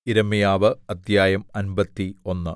യിരെമ്യാവ് അദ്ധ്യായം അമ്പത്തി ഒന്ന്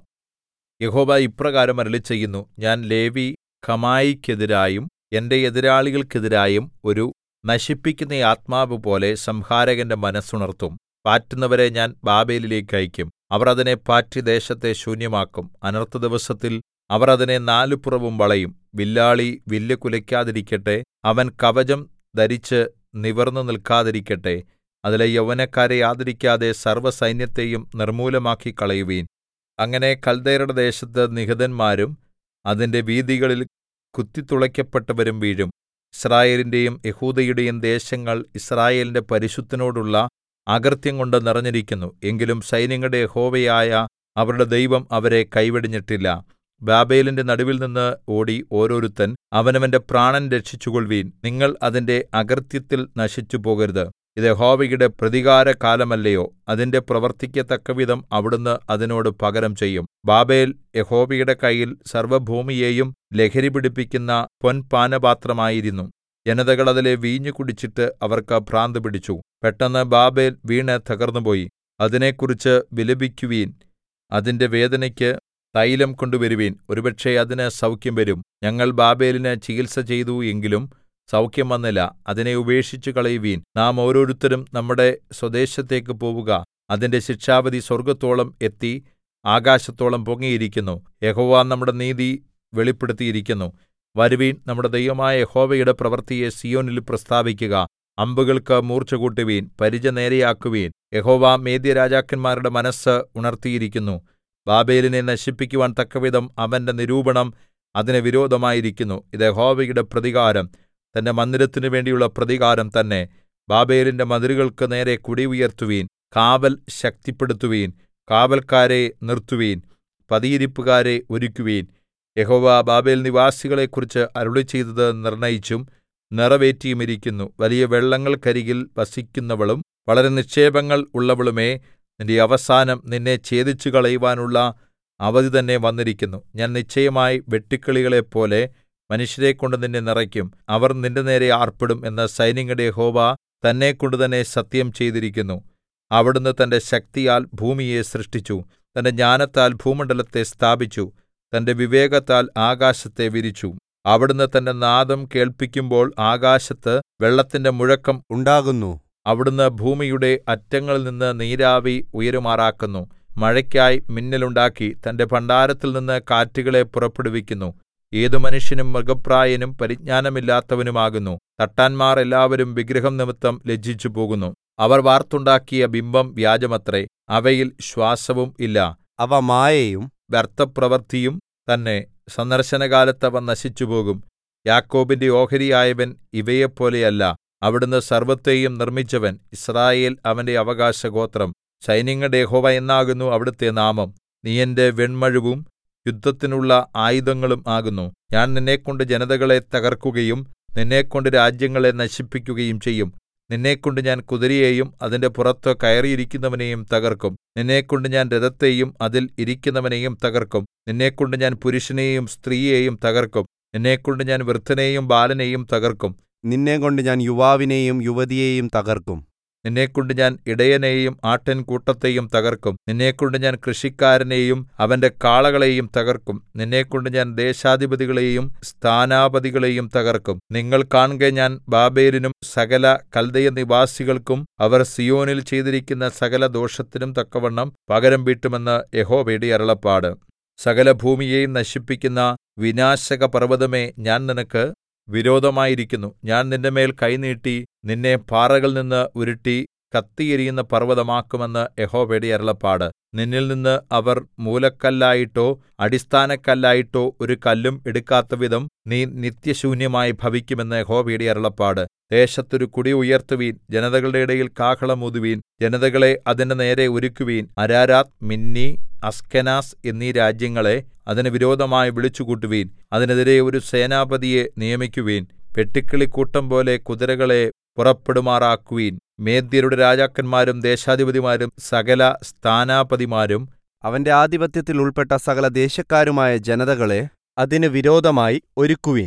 യഹോവ ഇപ്രകാരം അരുളിച്ചെയ്യുന്നു ഞാൻ ലേവി കമായിക്കെതിരായും എന്റെ എതിരാളികൾക്കെതിരായും ഒരു നശിപ്പിക്കുന്ന ആത്മാവ് പോലെ സംഹാരകന്റെ മനസ്സുണർത്തും പാറ്റുന്നവരെ ഞാൻ ബാബേലിലേക്ക് അയയ്ക്കും അവർ അതിനെ പാറ്റി ദേശത്തെ ശൂന്യമാക്കും അനർത്ഥദിവസത്തിൽ അവർ അതിനെ നാലുപുറവും വളയും വില്ലാളി വില്ല് കുലയ്ക്കാതിരിക്കട്ടെ അവൻ കവചം ധരിച്ച് നിവിർന്നു നിൽക്കാതിരിക്കട്ടെ അതിലെ യൗവനക്കാരെ ആദരിക്കാതെ സർവ്വസൈന്യത്തെയും നിർമ്മൂലമാക്കിക്കളയുവിൻ അങ്ങനെ കൽദയരുടെ ദേശത്ത് നിഹതന്മാരും അതിന്റെ വീഥികളിൽ കുത്തിത്തുളയ്ക്കപ്പെട്ടവരും വീഴും യിസ്രായേലിന്റെയും യെഹൂദയുടെയും ദേശങ്ങൾ യിസ്രായേലിന്റെ പരിശുദ്ധനോടുള്ള അകൃത്യംകൊണ്ട് നിറഞ്ഞിരിക്കുന്നു എങ്കിലും സൈന്യങ്ങളുടെ യഹോവയായ അവരുടെ ദൈവം അവരെ കൈവെടിഞ്ഞിട്ടില്ല ബാബേലിന്റെ നടുവിൽനിന്ന് ഓടി ഓരോരുത്തൻ അവനവന്റെ പ്രാണൻ രക്ഷിച്ചുകൊൾവിൻ നിങ്ങൾ അതിന്റെ അകൃത്യത്തിൽ നശിച്ചുപോകരുത് ഇത് യഹോവയുടെ പ്രതികാരകാലമല്ലയോ അതിന്റെ പ്രവൃത്തിക്ക് തക്കവിധം അവിടുന്ന് അതിനോട് പകരം ചെയ്യും ബാബേൽ യഹോവയുടെ കയ്യിൽ സർവ്വഭൂമിയെയും ലഹരി പിടിപ്പിക്കുന്ന പൊൻപാനപാത്രമായിരുന്നു ജനതകൾ അതിലെ വീഞ്ഞു കുടിച്ചിട്ട് അവർക്ക് ഭ്രാന്ത് പിടിച്ചു പെട്ടെന്ന് ബാബേൽ വീണ് തകർന്നുപോയി അതിനെക്കുറിച്ച് വിലപിക്കുവിൻ അതിന്റെ വേദനയ്ക്ക് തൈലം കൊണ്ടുവരുവിൻ ഒരുപക്ഷേ അതിന് സൗഖ്യം വരും ഞങ്ങൾ ബാബേലിന് ചികിത്സ ചെയ്തു എങ്കിലും സൗഖ്യം വന്നില്ല അതിനെ ഉപേക്ഷിച്ചു കളയുവിൻ നാം ഓരോരുത്തരും നമ്മുടെ സ്വദേശത്തേക്ക് പോവുക അതിന്റെ ശിക്ഷാവിധി സ്വർഗ്ഗത്തോളം എത്തി ആകാശത്തോളം പൊങ്ങിയിരിക്കുന്നു യഹോവ നമ്മുടെ നീതി വെളിപ്പെടുത്തിയിരിക്കുന്നു വരുവിൻ നമ്മുടെ ദൈവമായ യഹോവയുടെ പ്രവൃത്തിയെ സീയോനിൽ പ്രസ്താവിക്കുക അമ്പുകൾക്ക് മൂർച്ച കൂട്ടുവിൻ പരിച നേരെയാക്കുവിൻ യഹോവ മേദ്യരാജാക്കന്മാരുടെ മനസ്സ് ഉണർത്തിയിരിക്കുന്നു ബാബേലിനെ നശിപ്പിക്കുവാൻ തക്കവിധം അവന്റെ നിരൂപണം അതിന് വിരോധമായിരിക്കുന്നു ഇത് യഹോവയുടെ പ്രതികാരം തന്റെ മന്ദിരത്തിനു വേണ്ടിയുള്ള പ്രതികാരം തന്നെ ബാബേലിന്റെ മതിലുകൾക്ക് നേരെ കൊടി ഉയർത്തുവിൻ കാവൽ ശക്തിപ്പെടുത്തുവിൻ കാവല്ക്കാരെ നിർത്തുവിൻ പതിയിരിപ്പുകാരെ ഒരുക്കുവിൻ യഹോവ ബാബേൽ നിവാസികളെക്കുറിച്ച് അരുളിച്ചെയ്തത് നിർണയിച്ചും നിറവേറ്റിയുമിരിക്കുന്നു വലിയ വെള്ളങ്ങൾക്കരികിൽ വസിക്കുന്നവളും വളരെ നിക്ഷേപങ്ങൾ ഉള്ളവളുമേ നിന്റെ അവസാനം നിന്നെ ഛേദിച്ചുകളയുവാനുള്ള അവധി തന്നെ വന്നിരിക്കുന്നു ഞാൻ നിശ്ചയമായി വെട്ടുക്കിളികളെപ്പോലെ മനുഷ്യരെക്കൊണ്ട് നിന്നെ നിറയ്ക്കും അവർ നിന്റെ നേരെ ആർപ്പിടും എന്ന് സൈന്യങ്ങളുടെ യഹോവ തന്നെക്കൊണ്ട് തന്നെ സത്യം ചെയ്തിരിക്കുന്നു അവിടുന്ന് തന്റെ ശക്തിയാൽ ഭൂമിയെ സൃഷ്ടിച്ചു തന്റെ ജ്ഞാനത്താൽ ഭൂമണ്ഡലത്തെ സ്ഥാപിച്ചു തന്റെ വിവേകത്താൽ ആകാശത്തെ വിരിച്ചു അവിടുന്ന് തന്റെ നാദം കേൾപ്പിക്കുമ്പോൾ ആകാശത്ത് വെള്ളത്തിന്റെ മുഴക്കം ഉണ്ടാകുന്നു അവിടുന്ന് ഭൂമിയുടെ അറ്റങ്ങളിൽ നിന്ന് നീരാവി ഉയരുമാറാക്കുന്നു മഴയ്ക്കായി മിന്നലുണ്ടാക്കി തന്റെ ഭണ്ഡാരത്തിൽ നിന്ന് കാറ്റുകളെ പുറപ്പെടുവിക്കുന്നു ഏതു മനുഷ്യനും മൃഗപ്രായനും പരിജ്ഞാനമില്ലാത്തവനുമാകുന്നു തട്ടാന്മാർ എല്ലാവരും വിഗ്രഹം നിമിത്തം ലജ്ജിച്ചു പോകുന്നു അവർ വാർത്തുണ്ടാക്കിയ ബിംബം വ്യാജമത്രേ അവയിൽ ശ്വാസവും ഇല്ല അവ മായയും വ്യർത്ഥപ്രവൃത്തിയും തന്നെ സന്ദർശനകാലത്ത് അവ നശിച്ചുപോകും യാക്കോബിന്റെ ഓഹരിയായവൻ ഇവയെപ്പോലെയല്ല അവിടുന്ന് സർവ്വത്തെയും നിർമ്മിച്ചവൻ യിസ്രായേൽ അവന്റെ അവകാശഗോത്രം സൈന്യങ്ങളുടെ യഹോവ എന്നാകുന്നു അവിടുത്തെ നാമം നീ എന്റെ വെണ്മഴുവും യുദ്ധത്തിനുള്ള ആയുധങ്ങളും ആകുന്നു ഞാൻ നിന്നെക്കൊണ്ട് ജനതകളെ തകർക്കുകയും നിന്നെക്കൊണ്ട് രാജ്യങ്ങളെ നശിപ്പിക്കുകയും ചെയ്യും നിന്നെക്കൊണ്ട് ഞാൻ കുതിരയെയും അതിന്റെ പുറത്ത് കയറിയിരിക്കുന്നവനെയും തകർക്കും നിന്നെക്കൊണ്ട് ഞാൻ രഥത്തെയും അതിൽ ഇരിക്കുന്നവനെയും തകർക്കും നിന്നെക്കൊണ്ട് ഞാൻ പുരുഷനെയും സ്ത്രീയെയും തകർക്കും നിന്നെക്കൊണ്ട് ഞാൻ വൃദ്ധനെയും ബാലനെയും തകർക്കും നിന്നെക്കൊണ്ട് ഞാൻ യുവാവിനെയും യുവതിയെയും തകർക്കും നിന്നെക്കൊണ്ട് ഞാൻ ഇടയനെയും ആട്ടിൻകൂട്ടത്തെയും തകർക്കും നിന്നെക്കൊണ്ട് ഞാൻ കൃഷിക്കാരനെയും അവന്റെ കാളകളെയും തകർക്കും നിന്നെക്കൊണ്ട് ഞാൻ ദേശാധിപതികളെയും സ്ഥാനാപതികളെയും തകർക്കും നിങ്ങൾ കാൺകെ ഞാൻ ബാബേലിനും സകല കൽദയ നിവാസികൾക്കും അവർ സിയോനിൽ ചെയ്തിരിക്കുന്ന സകല ദോഷത്തിനും തക്കവണ്ണം പകരം വീട്ടുമെന്ന് യഹോവയുടെ അരുളപ്പാട് സകല ഭൂമിയെയും നശിപ്പിക്കുന്ന വിനാശക പർവ്വതമേ ഞാൻ നിനക്ക് വിരോധമായിരിക്കുന്നു ഞാൻ നിന്റെമേൽ കൈനീട്ടി നിന്നെ പാറകളിൽ നിന്ന് ഉരുട്ടി കത്തിയെരിയുന്ന പർവ്വതമാക്കുമെന്ന് യഹോവയുടെ അരുളപ്പാട് നിന്നിൽ നിന്ന് അവർ മൂലക്കല്ലായിട്ടോ അടിസ്ഥാനക്കല്ലായിട്ടോ ഒരു കല്ലും എടുക്കാത്തവിധം നീ നിത്യശൂന്യമായി ഭവിക്കുമെന്ന് യഹോവയുടെ അരുളപ്പാട് ദേശത്തൊരു കുടി ഉയർത്തുവീൻ ജനതകളുടെ ഇടയിൽ കാഹളം ഊതുവീൻ ജനതകളെ അതിന്റെ നേരെ ഒരുക്കുവീൻ അരാരാത്ത് മിന്നി അസ്കെനാസ് എന്നീ രാജ്യങ്ങളെ അതിന് വിരോധമായി വിളിച്ചുകൂട്ടുവീൻ അതിനെതിരെ ഒരു സേനാപതിയെ നിയമിക്കുവീൻ വെട്ടുക്കിളിക്കൂട്ടം പോലെ കുതിരകളെ പുറപ്പെടുമാറാക്കുവീൻ മേദ്യരുടെ രാജാക്കന്മാരും ദേശാധിപതിമാരും സകല സ്ഥാനാപതിമാരും അവന്റെ ആധിപത്യത്തിൽ ഉൾപ്പെട്ട സകല ദേശക്കാരുമായ ജനതകളെ അതിന് വിരോധമായി ഒരുക്കുവിൻ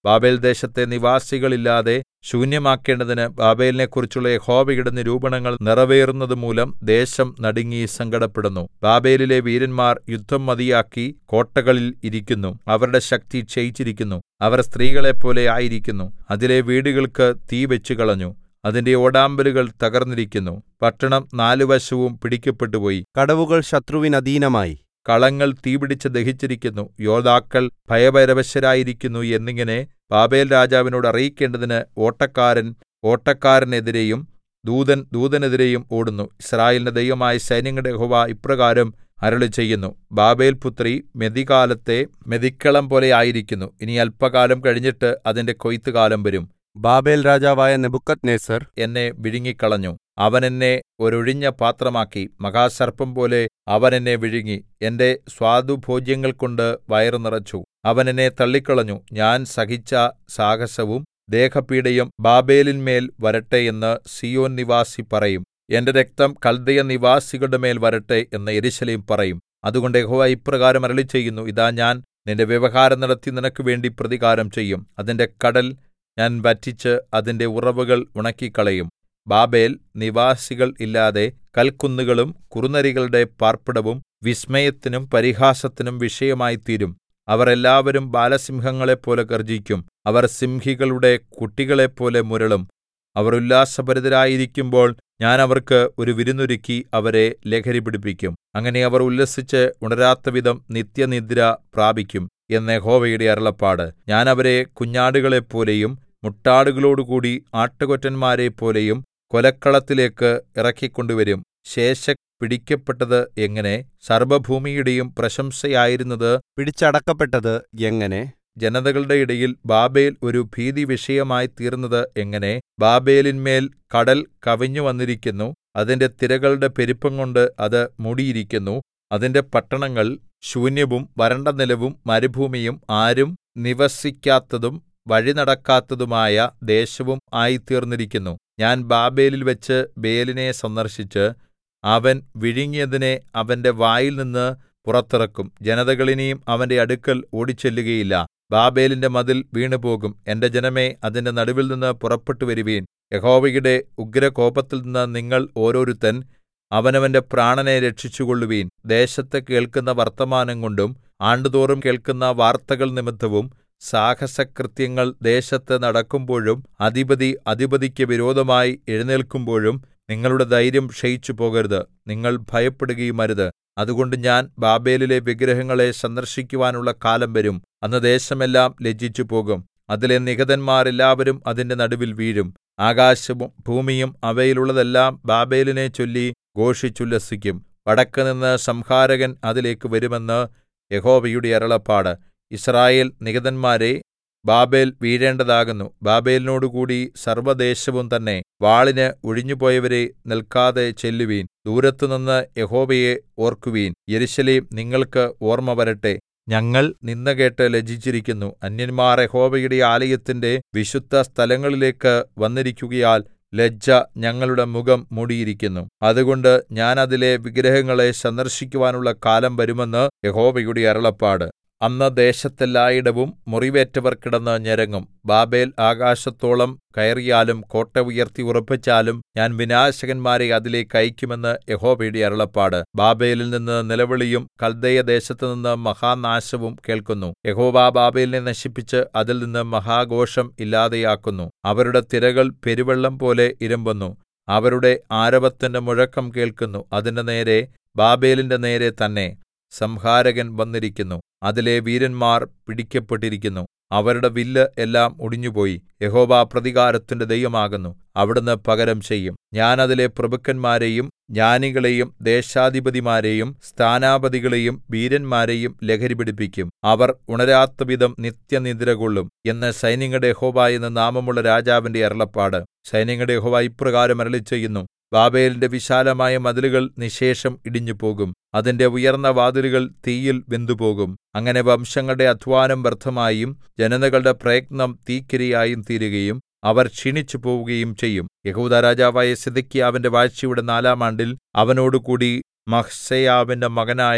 ബാബേൽദേശത്തെ നിവാസികളില്ലാതെ ശൂന്യമാക്കേണ്ടതിന് ബാബേലിനെക്കുറിച്ചുള്ള യഹോവയുടെ നിരൂപണങ്ങൾ നിറവേറുന്നതുമൂലം ദേശം നടുങ്ങി സങ്കടപ്പെടുന്നു ബാബേലിലെ വീരന്മാർ യുദ്ധം മതിയാക്കി കോട്ടകളിൽ ഇരിക്കുന്നു അവരുടെ ശക്തി ക്ഷയിച്ചിരിക്കുന്നു അവർ സ്ത്രീകളെപ്പോലെ ആയിരിക്കുന്നു അതിലെ വീടുകൾക്ക് തീ വെച്ചുകളഞ്ഞു അതിന്റെ ഓടാമ്പലുകൾ തകർന്നിരിക്കുന്നു പട്ടണം നാലുവശവും പിടിക്കപ്പെട്ടുപോയി കടവുകൾ ശത്രുവിനധീനമായി കളങ്ങൾ തീപിടിച്ച് ദഹിച്ചിരിക്കുന്നു യോദ്ധാക്കൾ ഭയപരവശരായിരിക്കുന്നു എന്നിങ്ങനെ ബാബേൽ രാജാവിനോട് അറിയിക്കേണ്ടതിന് ഓട്ടക്കാരൻ ഓട്ടക്കാരനെതിരെയും ദൂതൻ ദൂതനെതിരെയും ഓടുന്നു യിസ്രായേലിന്റെ ദൈവമായ സൈന്യങ്ങളുടെ യഹോവ ഇപ്രകാരം അരുളിച്ചെയ്യുന്നു ബാബേൽ പുത്രി മെതികാലത്തെ മെതിക്കളം പോലെ ആയിരിക്കുന്നു ഇനി അല്പകാലം കഴിഞ്ഞിട്ട് അതിന്റെ കൊയ്ത്തുകാലം വരും ബാബേൽ രാജാവായ നെബുക്കദ്നേസർ എന്നെ വിഴുങ്ങിക്കളഞ്ഞു അവൻ എന്നെ ഒരൊഴിഞ്ഞ പാത്രമാക്കി മഹാസർപ്പം പോലെ അവൻ എന്നെ വിഴുങ്ങി എന്റെ സ്വാദുഭോജ്യങ്ങൾ കൊണ്ട് വയറു നിറച്ചു അവൻ എന്നെ തള്ളിക്കളഞ്ഞു ഞാൻ സഹിച്ച സാഹസവും ദേഹപീഡയും ബാബേലിന്മേൽ വരട്ടെ എന്ന് സിയോൻ നിവാസി പറയും എന്റെ രക്തം കൽദയ നിവാസികളുടെ മേൽ വരട്ടെ എന്ന് യെരൂശലേം പറയും അതുകൊണ്ട് യഹോവ ഇപ്രകാരം അരുളിച്ചെയ്യുന്നു ഇതാ ഞാൻ നിന്റെ വ്യവഹാരം നടത്തി നിനക്ക് വേണ്ടി പ്രതികാരം ചെയ്യും അതിന്റെ കടൽ ഞാൻ വറ്റിച്ച് അതിന്റെ ഉറവുകൾ ഉണക്കിക്കളയും ബാബേൽ നിവാസികൾ ഇല്ലാതെ കൽക്കുന്നുകളും കുറുനരികളുടെ പാർപ്പിടവും വിസ്മയത്തിനും പരിഹാസത്തിനും വിഷയമായിത്തീരും അവർ എല്ലാവരും ബാലസിംഹങ്ങളെപ്പോലെ ഗർജിക്കും അവർ സിംഹികളുടെ കുട്ടികളെപ്പോലെ മുരളും അവർ ഉല്ലാസഭരിതരായിരിക്കുമ്പോൾ ഞാൻ അവർക്ക് ഒരു വിരുന്നൊരുക്കി അവരെ ലഹരി പിടിപ്പിക്കും അങ്ങനെ അവർ ഉല്ലസിച്ച് ഉണരാത്തവിധം നിത്യനിദ്ര പ്രാപിക്കും എന്ന് യഹോവയുടെ അരുളപ്പാട് ഞാൻ അവരെ കുഞ്ഞാടുകളെപ്പോലെയും മുട്ടാടുകളോടുകൂടി ആട്ടുകൊറ്റന്മാരെപ്പോലെയും കൊലക്കളത്തിലേക്ക് ഇറക്കിക്കൊണ്ടുവരും ശേഷക് പിടിക്കപ്പെട്ടത് എങ്ങനെ സർവ്വഭൂമിയുടെയും പ്രശംസയായിരുന്നത് പിടിച്ചടക്കപ്പെട്ടത് എങ്ങനെ ജനതകളുടെ ഇടയിൽ ബാബേൽ ഒരു ഭീതി വിഷയമായി തീർന്നത് എങ്ങനെ ബാബേലിന്മേൽ കടൽ കവിഞ്ഞു വന്നിരിക്കുന്നു അതിന്റെ തിരകളുടെ പെരുപ്പംകൊണ്ട് അത് മൂടിയിരിക്കുന്നു അതിന്റെ പട്ടണങ്ങൾ ശൂന്യവും വരണ്ട നിലവും മരുഭൂമിയും ആരും നിവസിക്കാത്തതും വഴിനടക്കാത്തതുമായ ദേശവും ആയിത്തീർന്നിരിക്കുന്നു ഞാൻ ബാബേലിൽ വെച്ച് ബേലിനെ സന്ദർശിച്ച് അവൻ വിഴുങ്ങിയതിനെ അവന്റെ വായിൽ നിന്ന് പുറത്തിറക്കും ജനതകൾ ഇനിയും അവന്റെ അടുക്കൽ ഓടിച്ചെല്ലുകയില്ല ബാബേലിന്റെ മതിൽ വീണുപോകും എന്റെ ജനമേ അതിന്റെ നടുവിൽ നിന്ന് പുറപ്പെട്ടു വരുവീൻ യഹോവയുടെ ഉഗ്രകോപത്തിൽ നിന്ന് നിങ്ങൾ ഓരോരുത്തൻ അവനവന്റെ പ്രാണനെ രക്ഷിച്ചുകൊള്ളുവീൻ ദേശത്ത് കേൾക്കുന്ന വർത്തമാനം കൊണ്ടും ആണ്ടുതോറും കേൾക്കുന്ന വാർത്തകൾ നിമിത്തവും സാഹസകൃത്യങ്ങൾ ദേശത്ത് നടക്കുമ്പോഴും അധിപതി അധിപതിക്ക് വിരോധമായി എഴുന്നേൽക്കുമ്പോഴും നിങ്ങളുടെ ധൈര്യം ക്ഷയിച്ചു പോകരുത് നിങ്ങൾ ഭയപ്പെടുകയുമരുത് അതുകൊണ്ട് ഞാൻ ബാബേലിലെ വിഗ്രഹങ്ങളെ സന്ദർശിക്കുവാനുള്ള കാലം വരും അന്ന് ദേശമെല്ലാം ലജ്ജിച്ചുപോകും അതിലെ നിഹതന്മാർ എല്ലാവരും അതിന്റെ നടുവിൽ വീഴും ആകാശവും ഭൂമിയും അവയിലുള്ളതെല്ലാം ബാബേലിനെ ചൊല്ലി ഘോഷിച്ചുല്ലസിക്കും വടക്കുനിന്ന് സംഹാരകൻ അതിലേക്ക് വരുമെന്ന് യഹോവയുടെ അരുളപ്പാട് യിസ്രായേൽ നിഹതന്മാരെ ബാബേൽ വീഴേണ്ടതാകുന്നു ബാബേലിനോടുകൂടി സർവ്വദേശവും തന്നെ വാളിന് ഒഴിഞ്ഞുപോയവരെ നിൽക്കാതെ ചെല്ലുവീൻ ദൂരത്തുനിന്ന് യഹോവയെ ഓർക്കുവീൻ യെരൂശലേം നിങ്ങൾക്ക് ഓർമ്മ വരട്ടെ ഞങ്ങൾ നിന്ന കേട്ട് ലജ്ജിച്ചിരിക്കുന്നു അന്യന്മാർ യഹോവയുടെ ആലയത്തിന്റെ വിശുദ്ധ സ്ഥലങ്ങളിലേക്ക് വന്നിരിക്കുകയാൽ ലജ്ജ ഞങ്ങളുടെ മുഖം മൂടിയിരിക്കുന്നു അതുകൊണ്ട് ഞാൻ അതിലെ വിഗ്രഹങ്ങളെ സന്ദർശിക്കുവാനുള്ള കാലം വരുമെന്ന് യഹോവയുടെ അരുളപ്പാട് അന്ന് ദേശത്തെല്ലായിടവും മുറിവേറ്റവർ കിടന്ന് ഞരങ്ങും ബാബേൽ ആകാശത്തോളം കയറിയാലും കോട്ട ഉയർത്തി ഉറപ്പിച്ചാലും ഞാൻ വിനാശകന്മാരെ അതിലേക്ക് അയക്കുമെന്ന് യഹോവയുടെ അരുളപ്പാട് ബാബേലിൽ നിന്ന് നിലവിളിയും കൽദയദേശത്തുനിന്ന് മഹാനാശവും കേൾക്കുന്നു യഹോവ ബാബേലിനെ നശിപ്പിച്ച് അതിൽ നിന്ന് മഹാഘോഷം ഇല്ലാതെയാക്കുന്നു അവരുടെ തിരകൾ പെരുവെള്ളം പോലെ ഇരമ്പുന്നു അവരുടെ ആരവത്തിന്റെ മുഴക്കം കേൾക്കുന്നു അതിന്റെ നേരെ ബാബേലിന്റെ നേരെ തന്നെ സംഹാരകൻ വന്നിരിക്കുന്നു അതിലെ വീരന്മാർ പിടിക്കപ്പെട്ടിരിക്കുന്നു അവരുടെ വില്ല് എല്ലാം ഒടിഞ്ഞുപോയി യഹോവ പ്രതികാരത്തിന്റെ ദൈവമാകുന്നു അവിടുന്ന് പകരം ചെയ്യും ഞാൻ അതിലെ പ്രഭുക്കന്മാരെയും ജ്ഞാനികളെയും ദേശാധിപതിമാരെയും സ്ഥാനാപതികളെയും വീരന്മാരെയും ലഹരി പിടിപ്പിക്കും അവർ ഉണരാത്തവിധം നിത്യനിദ്രകൊള്ളും എന്ന് സൈന്യങ്ങളുടെ യഹോവ എന്ന് നാമമുള്ള രാജാവിന്റെ അരുളപ്പാട് സൈന്യങ്ങളുടെ യഹോവ ഇപ്രകാരം അരുളിച്ചെയ്യുന്നു ബാബേലിന്റെ വിശാലമായ മതിലുകൾ നിശേഷം ഇടിഞ്ഞുപോകും അതിന്റെ ഉയർന്ന വാതിലുകൾ തീയിൽ വെന്തുപോകും അങ്ങനെ വംശങ്ങളുടെ അധ്വാനം വ്യർത്ഥമായും ജനതകളുടെ പ്രയത്നം തീക്കിരയായും തീരുകയും അവർ ക്ഷീണിച്ചു പോവുകയും ചെയ്യും യഹൂദ രാജാവായ സിദെക്കീയാവിന്റെ വാഴ്ചയുടെ നാലാം ആണ്ടിൽ അവനോടുകൂടി മഹ്സേയാവിന്റെ മകനായ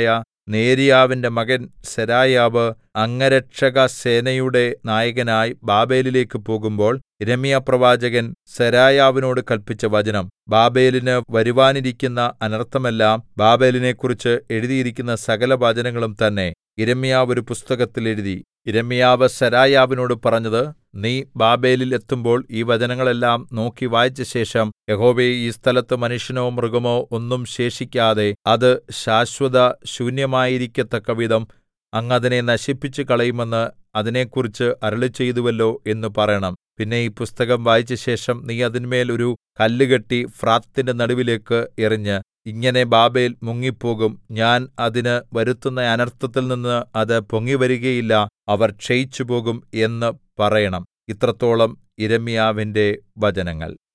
നേര്യാവിന്റെ മകൻ സെരായാവ് അംഗരക്ഷകസേനയുടെ നായകനായി ബാബേലിലേക്ക് പോകുമ്പോൾ യിരെമ്യാപ്രവാചകൻ സെരായാവിനോട് കല്പിച്ച വചനം ബാബേലിന് വരുവാനിരിക്കുന്ന അനർത്ഥമെല്ലാം ബാബേലിനെക്കുറിച്ച് എഴുതിയിരിക്കുന്ന സകല വചനങ്ങളും തന്നെ യിരെമ്യാവ് ഒരു പുസ്തകത്തിൽ എഴുതി യിരെമ്യാവ് സെരായാവിനോട് പറഞ്ഞത് നീ ബാബേലിൽ എത്തുമ്പോൾ ഈ വചനങ്ങളെല്ലാം നോക്കി വായിച്ചശേഷം യഹോവേ ഈ സ്ഥലത്ത് മനുഷ്യനോ മൃഗമോ ഒന്നും ശേഷിക്കാതെ അത് ശാശ്വത ശൂന്യമായിരിക്കത്തക്കവിധം അങ്ങ് അതിനെ നശിപ്പിച്ചു കളയുമെന്ന് അതിനെക്കുറിച്ച് അരുളിച്ചെയ്തുവല്ലോ എന്ന് പറയണം പിന്നെ ഈ പുസ്തകം വായിച്ചശേഷം നീ അതിന്മേൽ ഒരു കല്ല് കെട്ടി ഫ്രാത്തിന്റെ നടുവിലേക്ക് എറിഞ്ഞ് ഇങ്ങനെ ബാബേൽ മുങ്ങിപ്പോകും ഞാൻ അതിന് വരുത്തുന്ന അനർത്ഥത്തിൽ നിന്ന് അത് പൊങ്ങിവരുകയില്ല അവർ ക്ഷയിച്ചുപോകും എന്ന് പറയണം ഇത്രത്തോളം യിരെമ്യാവിന്റെ വചനങ്ങൾ